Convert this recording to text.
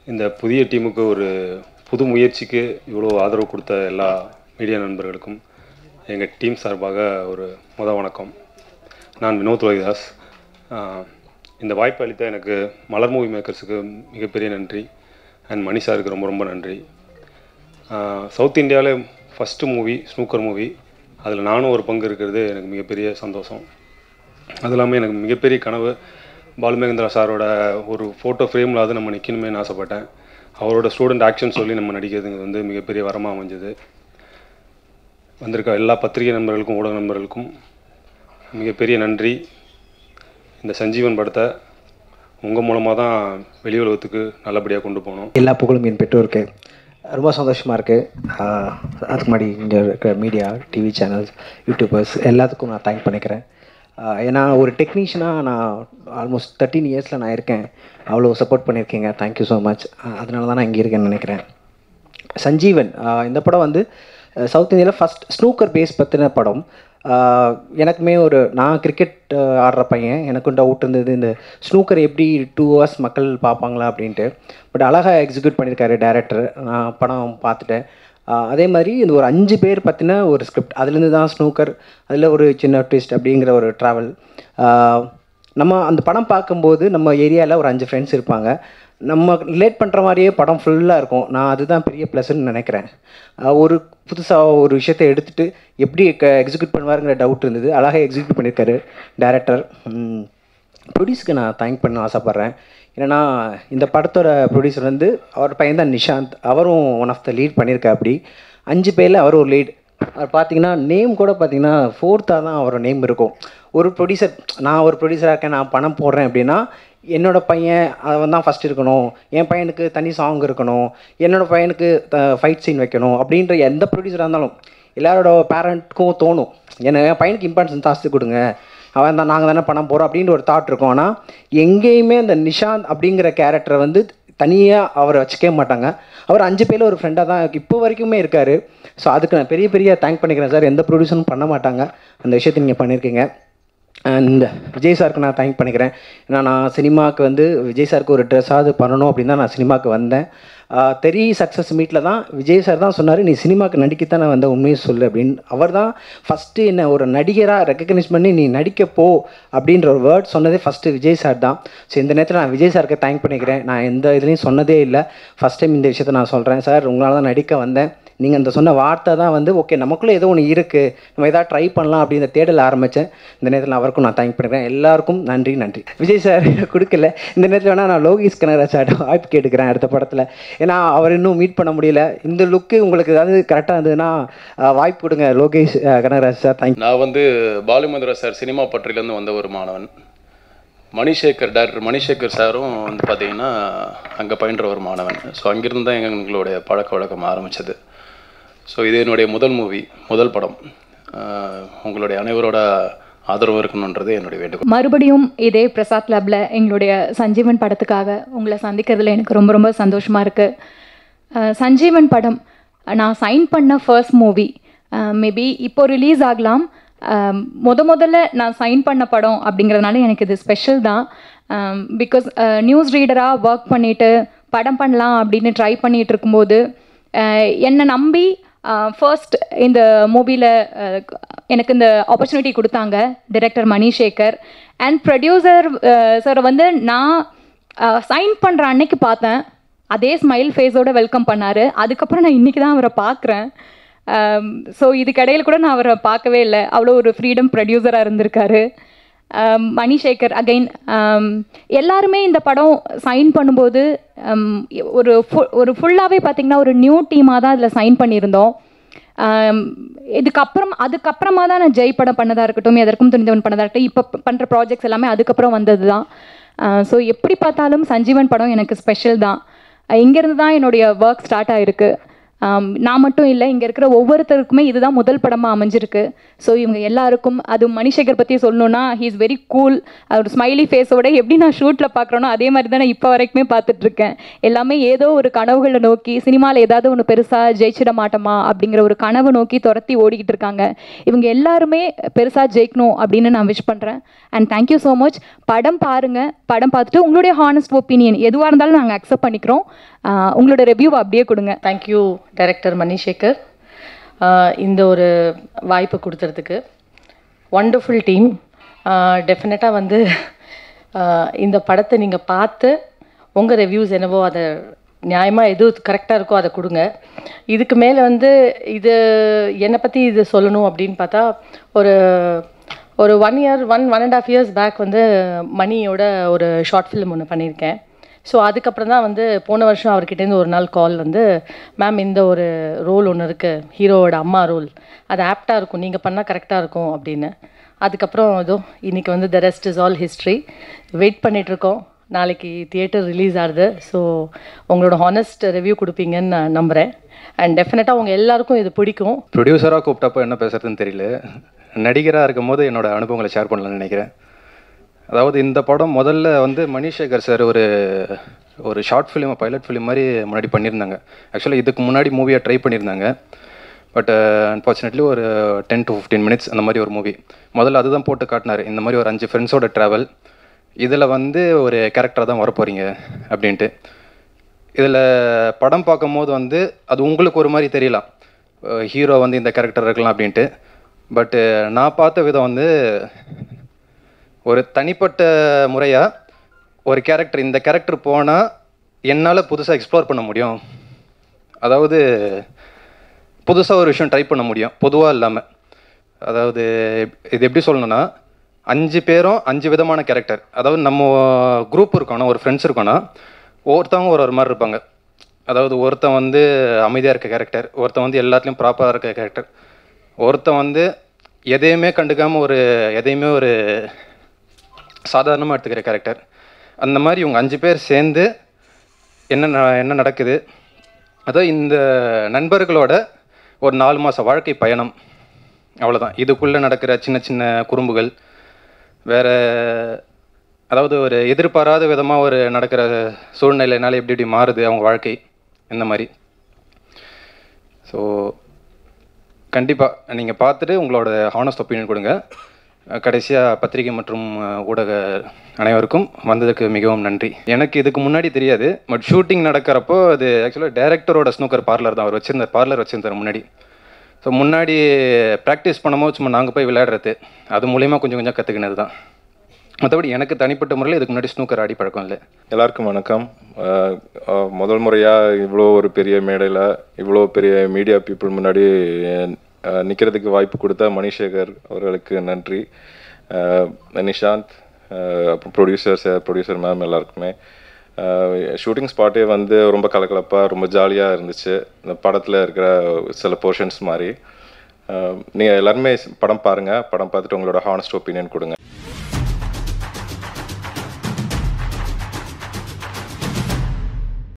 இந்த புதிய டீமுக்கு ஒரு புது முயற்சிக்கு இவ்வளோ ஆதரவு கொடுத்த எல்லா மீடியா நண்பர்களுக்கும் எங்கள் டீம் சார்பாக ஒரு முத வணக்கம் நான் வினோத் ரோஹிதாஸ் ஆஹ் இந்த வாய்ப்பு அளித்த எனக்கு மலர் மூவி மேக்கர்ஸுக்கு மிகப்பெரிய நன்றி அண்ட் மணி சாருக்கு ரொம்ப ரொம்ப நன்றி ஆஹ் சவுத் இந்தியாவில் ஃபஸ்ட்டு மூவி ஸ்னூக்கர் மூவி அதில் நானும் ஒரு பங்கு இருக்கிறது எனக்கு மிகப்பெரிய சந்தோஷம் அது இல்லாமல் எனக்கு மிகப்பெரிய கனவு பாலுமேந்திரா சாரோட ஒரு ஃபோட்டோ ஃப்ரேமில் நம்ம நிற்கணுமேனு ஆசைப்பட்டேன் அவரோட ஸ்டூடெண்ட் ஆக்ஷன் சொல்லி நம்ம நடிக்கிறது வந்து மிகப்பெரிய வரமாக அமைஞ்சது வந்திருக்க எல்லா பத்திரிகை நண்பர்களுக்கும் ஊடக நண்பர்களுக்கும் மிகப்பெரிய நன்றி இந்த சஞ்சீவன் படத்தை உங்கள் மூலமாக தான் வெளி உலகத்துக்கு நல்லபடியாக கொண்டு போனோம் எல்லா புகழும் என் பெற்றோருக்கு ரொம்ப சந்தோஷமாக இருக்குது அதுக்கு முன்னாடி இங்கே இருக்கிற மீடியா டிவி சேனல்ஸ் யூடியூபர்ஸ் எல்லாத்துக்கும் நான் தேங்க் பண்ணிக்கிறேன் ஆஹ் ஏன்னா ஒரு டெக்னீஷியனாக நான் ஆல்மோஸ்ட் தேர்ட்டீன் இயர்ஸில் நான் இருக்கேன் அவ்வளோ சப்போர்ட் பண்ணியிருக்கீங்க தேங்க்யூ ஸோ மச் அதனால தான் நான் இங்கே இருக்கேன்னு நினைக்கிறேன் சஞ்சீவன் ஆஹ் இந்த படம் வந்து அஹ் சவுத் இந்தியாவில் ஃபஸ்ட் ஸ்னூக்கர் பேஸ் பற்றின படம் ஆஹ் எனக்குமே ஒரு நான் கிரிக்கெட் ஆடுற பையன் எனக்கும் டவுட் இருந்தது இந்த ஸ்னூக்கர் எப்படி டூ ஹவர்ஸ் மக்கள் பார்ப்பாங்களா அப்படின்ட்டு பட் அழகாக எக்ஸிக்யூட் பண்ணியிருக்காரு டேரக்டர் நான் படம் பார்த்துட்டேன் ஆஹ் அதே மாதிரி இந்த ஒரு அஞ்சு பேர் பற்றின ஒரு ஸ்கிரிப்ட் அதுலேருந்து தான் ஸ்னூக்கர் அதில் ஒரு சின்ன ட்விஸ்ட் அப்படிங்கிற ஒரு ட்ராவல் நம்ம அந்த படம் பார்க்கும்போது நம்ம ஏரியாவில் ஒரு அஞ்சு ஃப்ரெண்ட்ஸ் இருப்பாங்க நம்ம ரிலேட் பண்ணுற மாதிரியே படம் ஃபுல்லாக இருக்கும் நான் அதுதான் பெரிய ப்ளஸ்ன்னு நினைக்கிறேன் ஆஹ் ஒரு புதுசாக ஒரு விஷயத்தை எடுத்துகிட்டு எப்படி க எக்ஸிக்யூட் பண்ணுவாருங்கிற டவுட் இருந்தது அழகாக எக்ஸிக்யூட் பண்ணியிருக்காரு டேரக்டர் ப்ரொடியூஸ்க்கு நான் தேங்க் பண்ண ஆசைப்பட்றேன் ஏன்னா இந்த படத்தோட ப்ரொடியூசர் வந்து அவர் பையன் தான் நிஷாந்த் அவரும் ஒன் ஆஃப் த லீட் பண்ணியிருக்கா அப்படி அஞ்சு பேரில் அவர் ஒரு லீட் அவர் பார்த்தீங்கன்னா நேம் கூட பார்த்தீங்கன்னா ஃபோர்த்தாக தான் அவரோட நேம் இருக்கும் ஒரு ப்ரொடியூசர் நான் ஒரு ப்ரொடியூசராக இருக்கேன் நான் பணம் போடுறேன் அப்படின்னா என்னோட பையன் அவன் தான் ஃபஸ்ட் இருக்கணும் என் பையனுக்கு தனி சாங் இருக்கணும் என்னோட பையனுக்கு ஃபைட் சீன் வைக்கணும் அப்படின்ற எந்த ப்ரொடியூசராக இருந்தாலும் எல்லாரோட பேரண்ட்க்கும் தோணும் என்ன என் பையனுக்கு இம்பார்ட்டன்ஸ் ஜாஸ்தி கொடுங்க அவன் தான் நாங்கள் தானே பணம் போகிறோம் அப்படின்ற ஒரு தாட் இருக்கும் ஆனால் எங்கேயுமே அந்த நிஷாந்த் அப்படிங்கிற கேரக்டரை வந்து தனியாக அவரை வச்சுக்கவே மாட்டாங்க அவர் அஞ்சு பேரில் ஒரு ஃப்ரெண்டாக தான் இப்போ வரைக்குமே இருக்கார் ஸோ அதுக்கு நான் பெரிய பெரிய தேங்க் பண்ணிக்கிறேன் சார் எந்த ப்ரொடியூசரும் பண்ண மாட்டாங்க அந்த விஷயத்தை நீங்கள் பண்ணியிருக்கீங்க அண்ட் விஜய் சாருக்கு நான் தேங்க் பண்ணிக்கிறேன் ஏன்னா நான் சினிமாவுக்கு வந்து விஜய் சாருக்கு ஒரு ட்ரெஸ்ஸாவது பண்ணணும் அப்படின்னு தான் நான் சினிமாவுக்கு வந்தேன் ஆஹ் தெரி சக்ஸஸ் மீட்டில் தான் விஜய் சார் தான் சொன்னார் நீ சினிமாவுக்கு நடிக்கத்தான் நான் வந்த உண்மையை சொல்லு அப்படின்னு அவர் தான் ஃபஸ்ட்டு என்ன ஒரு நடிகராக ரெக்கக்னைஸ் பண்ணி நீ நடிக்க போ அப்படின்ற ஒரு வேர்ட் சொன்னதே ஃபஸ்ட்டு விஜய் சார் தான் ஸோ இந்த நேரத்தில் நான் விஜய் சாருக்கு தேங்க் பண்ணிக்கிறேன் நான் எந்த இதுலேயும் சொன்னதே இல்லை ஃபஸ்ட் டைம் இந்த விஷயத்தை நான் சொல்கிறேன் சார் உங்களால் தான் நடிக்க வந்தேன் நீங்கள் அந்த சொன்ன வார்த்தை தான் வந்து ஓகே நமக்குள்ளே ஏதோ ஒன்று இருக்குது நம்ம எதாவது ட்ரை பண்ணலாம் அப்படின்ற தேடல் ஆரம்பித்தேன் இந்த நேரத்தில் அவருக்கும் நான் தேங்க் பண்ணிக்கிறேன் எல்லாருக்கும் நன்றி நன்றி விஜய் சார் கொடுக்கல இந்த நேரத்தில் வேணால் நான் லோகேஷ் கனகராஜ் சார் வாய்ப்பு கேட்டுக்கிறேன் அடுத்த படத்தில் ஏன்னா அவர் இன்னும் மீட் பண்ண முடியல இந்த லுக்கு உங்களுக்கு ஏதாவது கரெக்டாக இருந்ததுன்னா அஹ், வாய்ப்பு கொடுங்க லோகேஷ் அஹ், கனகராஜ் சார் தேங்க் நான் வந்து பாலுமந்திரா சார் சினிமா பற்றிலேருந்து வந்த ஒரு மாணவன் மணிசேகர் டாக்டர் மணிசேகர் சாரும் வந்து பார்த்தீங்கன்னா அங்கே பயின்ற ஒரு மாணவன் ஸோ அங்கிருந்து தான் எங்களுடைய பழக்க வழக்கம் ஆரம்பித்தது ஸோ இது என்னுடைய முதல் மூவி முதல் படம் ஆஹ் உங்களுடைய அனைவரோட ஆதரவு இருக்கணுன்றது என்னுடைய வேண்டுகோள் மறுபடியும் இதே பிரசாத் லேப்ல எங்களுடைய சஞ்சீவன் படத்துக்காக உங்களை சந்திக்கிறதுல எனக்கு ரொம்ப ரொம்ப சந்தோஷமா இருக்கு அஹ் சஞ்சீவன் படம் நான் சைன் பண்ண ஃபர்ஸ்ட் மூவி மேபி இப்போ ரிலீஸ் ஆகலாம் அஹ் முத முதல்ல நான் சைன் பண்ண படம் அப்படிங்கிறதுனால எனக்கு இது ஸ்பெஷல் தான் பிகாஸ் நியூஸ் ரீடராக ஒர்க் பண்ணிட்டு படம் பண்ணலாம் அப்படின்னு ட்ரை பண்ணிட்டு இருக்கும்போது அஹ் என்னை நம்பி ஃபர்ஸ்ட் இந்த மூவியில் எனக்கு இந்த ஆப்பர்ச்சுனிட்டி கொடுத்தாங்க director Manisekar and producer sir வந்து நான் சைன் பண்ணுற அன்னைக்கு பார்த்தேன் அதே ஸ்மைல் ஃபேஸோட வெல்கம் பண்ணார் அதுக்கப்புறம் நான் இன்றைக்கி தான் அவரை பார்க்குறேன் ஸோ இதுக்கிடையில் கூட நான் அவரை பார்க்கவே இல்லை அவ்வளோ ஒரு ஃப்ரீடம் ப்ரொடியூசராக இருந்திருக்காரு um, மணிசேகர் அகைன் எல்லாருமே இந்த படம் சைன் பண்ணும்போது um, ஒரு ஃபு- ஒரு ஃபுல்லாகவே பார்த்தீங்கன்னா ஒரு நியூ டீமாக தான் இதில் சைன் பண்ணியிருந்தோம் um, இதுக்கப்புறம் அதுக்கப்புறமா தான் நான் ஜெய் படம் பண்ணதாக இருக்கட்டும் எதற்கும் துணிந்தவன் பண்ணதாக இருக்கட்டும் இப்போ பண்ணுற ப்ராஜெக்ட்ஸ் எல்லாமே அதுக்கப்புறம் வந்தது தான் ஸோ எப்படி பார்த்தாலும் சஞ்சீவன் படம் எனக்கு ஸ்பெஷல் தான் இங்கேருந்து தான் என்னுடைய ஒர்க் ஸ்டார்ட் ஆயிருக்கு ஆம், நான் மட்டும் இல்லை இங்கே இருக்கிற ஒவ்வொருத்தருக்குமே இதுதான் முதல் படமாக அமைஞ்சிருக்கு ஸோ இவங்க எல்லாருக்கும் அது மணிசேகர் பற்றி சொல்லணும்னா ஹீ இஸ் வெரி கூல் அவர் ஸ்மைலி ஃபேஸோட எப்படி நான் ஷூட்டில் பார்க்குறேனோ அதே மாதிரி தான் நான் இப்போ வரைக்குமே பார்த்துட்ருக்கேன் எல்லாமே ஏதோ ஒரு கனவுகளை நோக்கி சினிமாவில் ஏதாவது ஒன்று பெருசாக ஜெயிச்சிட மாட்டோமா அப்படிங்கிற ஒரு கனவு நோக்கி துரத்தி ஓடிக்கிட்டு இருக்காங்க இவங்க எல்லாருமே பெருசாக ஜெயிக்கணும் அப்படின்னு நான் விஷ் பண்ணுறேன் அண்ட் தேங்க்யூ ஸோ மச் படம் பாருங்கள் படம் பார்த்துட்டு உங்களுடைய ஹானஸ்ட் ஒப்பீனியன் எதுவாக இருந்தாலும் நாங்கள் அக்செப்ட் பண்ணிக்கிறோம் ஆஹ் உங்களோட ரிவ்யூவை அப்படியே கொடுங்க தேங்க்யூ டைரக்டர் மணிசேகர் ஆஹ் இந்த ஒரு வாய்ப்பு கொடுத்ததுக்கு ஒண்டர்ஃபுல் டீம் டெஃபினட்டாக வந்து ஆஹ் இந்த படத்தை நீங்கள் பார்த்து உங்கள் ரிவ்யூஸ் என்னவோ அதை நியாயமாக எது கரெக்டாக இருக்கோ அதை கொடுங்க இதுக்கு மேலே வந்து இது என்னை பற்றி இது சொல்லணும் அப்படின்னு பார்த்தா ஒரு ஒரு one year one one and half years back வந்து மணியோட ஒரு ஷார்ட் ஃபிலிம் ஒன்று பண்ணியிருக்கேன் ஸோ அதுக்கப்புறம் தான் வந்து போன வருஷம் அவர்கிட்டேருந்து ஒரு நாள் கால் வந்து மேம் இந்த ஒரு ரோல் ஒன்று இருக்குது ஹீரோவோட அம்மா ரோல் அது ஆப்டாக இருக்கும் நீங்கள் பண்ணால் கரெக்டாக இருக்கும் அப்படின்னு அதுக்கப்புறம் இதோ இன்னைக்கு வந்து the rest is all history வெயிட் பண்ணிகிட்ருக்கோம் நாளைக்கு தியேட்டர் ரிலீஸ் ஆகுது ஸோ உங்களோட ஹானஸ்ட் ரிவ்யூ கொடுப்பீங்கன்னு நான் நம்புகிறேன் அண்ட் டெஃபினட்டாக உங்கள் எல்லாருக்கும் இது பிடிக்கும் ப்ரொடியூசராக கூப்பிட்டப்போ என்ன பேசுறதுன்னு தெரியல நடிகராக இருக்கும் போது என்னோட அனுபவங்களை ஷேர் பண்ணலாம்னு நினைக்கிறேன் அதாவது இந்த படம் முதல்ல வந்து மணிசேகர் சார் ஒரு ஒரு ஷார்ட் ஃபிலிம் பைலட் ஃபிலிம் மாதிரி முன்னாடி பண்ணியிருந்தாங்க ஆக்சுவலாக இதுக்கு முன்னாடி மூவியாக ட்ரை பண்ணியிருந்தாங்க பட் அன்ஃபார்ச்சுனேட்லி ஒரு டென் டு ஃபிஃப்டீன் மினிட்ஸ் அந்த மாதிரி ஒரு மூவி முதல்ல அதுதான் போட்டு காட்டினார் இந்த மாதிரி ஒரு அஞ்சு ஃப்ரெண்ட்ஸோட ட்ராவல் இதில் வந்து ஒரு கேரக்டராக தான் வரப்போகிறீங்க அப்படின்ட்டு இதில் படம் பார்க்கும்போது வந்து அது உங்களுக்கு ஒரு மாதிரி தெரியலாம் ஹீரோ வந்து இந்த கேரக்டர் இருக்கலாம் அப்படின்ட்டு பட்டு நான் பார்த்த விதம் வந்து ஒரு தனிப்பட்ட முறையாக ஒரு கேரக்டர் இந்த கேரக்டர் போனால் என்னால் புதுசாக எக்ஸ்ப்ளோர் பண்ண முடியும் அதாவது புதுசாக ஒரு விஷயம் ட்ரை பண்ண முடியும் பொதுவாக இல்லாமல் அதாவது இது எப்படி சொல்லணும்னா அஞ்சு பேரும் அஞ்சு விதமான கேரக்டர் அதாவது நம்ம குரூப் இருக்கோன்னா ஒரு ஃப்ரெண்ட்ஸ் இருக்கோன்னா ஒவ்வொருத்தவங்க ஒரு ஒரு மாதிரி இருப்பாங்க அதாவது ஒருத்தன் வந்து அமைதியாக இருக்க கேரக்டர் ஒருத்தன் வந்து எல்லாத்துலேயும் ப்ராப்பராக இருக்க கேரக்டர் ஒருத்தன் வந்து எதையுமே கண்டுக்காமல் ஒரு எதையுமே ஒரு சாதாரணமாக எடுத்துக்கிற கேரக்டர் அந்த மாதிரி இவங்க அஞ்சு பேர் சேர்ந்து என்ன ந- என்ன நடக்குது அதான் இந்த நண்பர்களோட ஒரு நாலு மாத வாழ்க்கை பயணம் அவ்வளோதான் இதுக்குள்ளே நடக்கிற சின்ன சின்ன குறும்புகள் வேற அதாவது ஒரு எதிர்பாராத விதமாக ஒரு நடக்கிற சூழ்நிலைனால எப்படி எப்படி மாறுது அவங்க வாழ்க்கை இந்த மாதிரி ஸோ கண்டிப்பாக நீங்கள் பார்த்துட்டு உங்களோட ஹானஸ்ட் ஒப்பீனியன் கொடுங்க கடைசியாக பத்திரிகை மற்றும் அஹ், ஊடக அனைவருக்கும் வந்ததுக்கு மிகவும் நன்றி எனக்கு இதுக்கு முன்னாடி தெரியாது பட் ஷூட்டிங் நடக்கிறப்போ அது ஆக்சுவலாக டைரக்டரோட ஸ்னூக்கர் பார்லர் தான் அவர் வச்சிருந்தார் பார்லர் வச்சிருந்தார் முன்னாடி ஸோ முன்னாடி ப்ராக்டிஸ் பண்ணும்போது சும்மா நாங்கள் போய் விளையாடுறது அது மூலியமாக கொஞ்சம் கொஞ்சம் கற்றுக்கினது தான் மற்றபடி எனக்கு தனிப்பட்ட முறையில் இதுக்கு முன்னாடி ஸ்னூக்கர் ஆடி பழக்கம் இல்லை எல்லாருக்கும் வணக்கம் அஹ், அஹ், முதல் முறையாக இவ்வளோ ஒரு பெரிய மேடையில் இவ்வளோ பெரிய மீடியா பீப்புள் முன்னாடி அஹ், நிக்கிறதுக்கு வாய்ப்பு கொடுத்த மணிசேகர் அவர்களுக்கு நன்றி அஹ், நிஷாந்த் அஹ், அப்புறம் ப்ரொடியூசர்ஸ் ப்ரொடியூசர் மேம் எல்லாருக்குமே ஷூட்டிங் ஸ்பாட்டே வந்து ரொம்ப கலகலப்பாக ரொம்ப ஜாலியாக இருந்துச்சு இந்த படத்தில் இருக்கிற சில போர்ஷன்ஸ் மாதிரி நீங்கள் எல்லாருமே படம் பாருங்கள் படம் பார்த்துட்டு உங்களோட ஹானஸ்ட் ஒப்பீனியன் கொடுங்க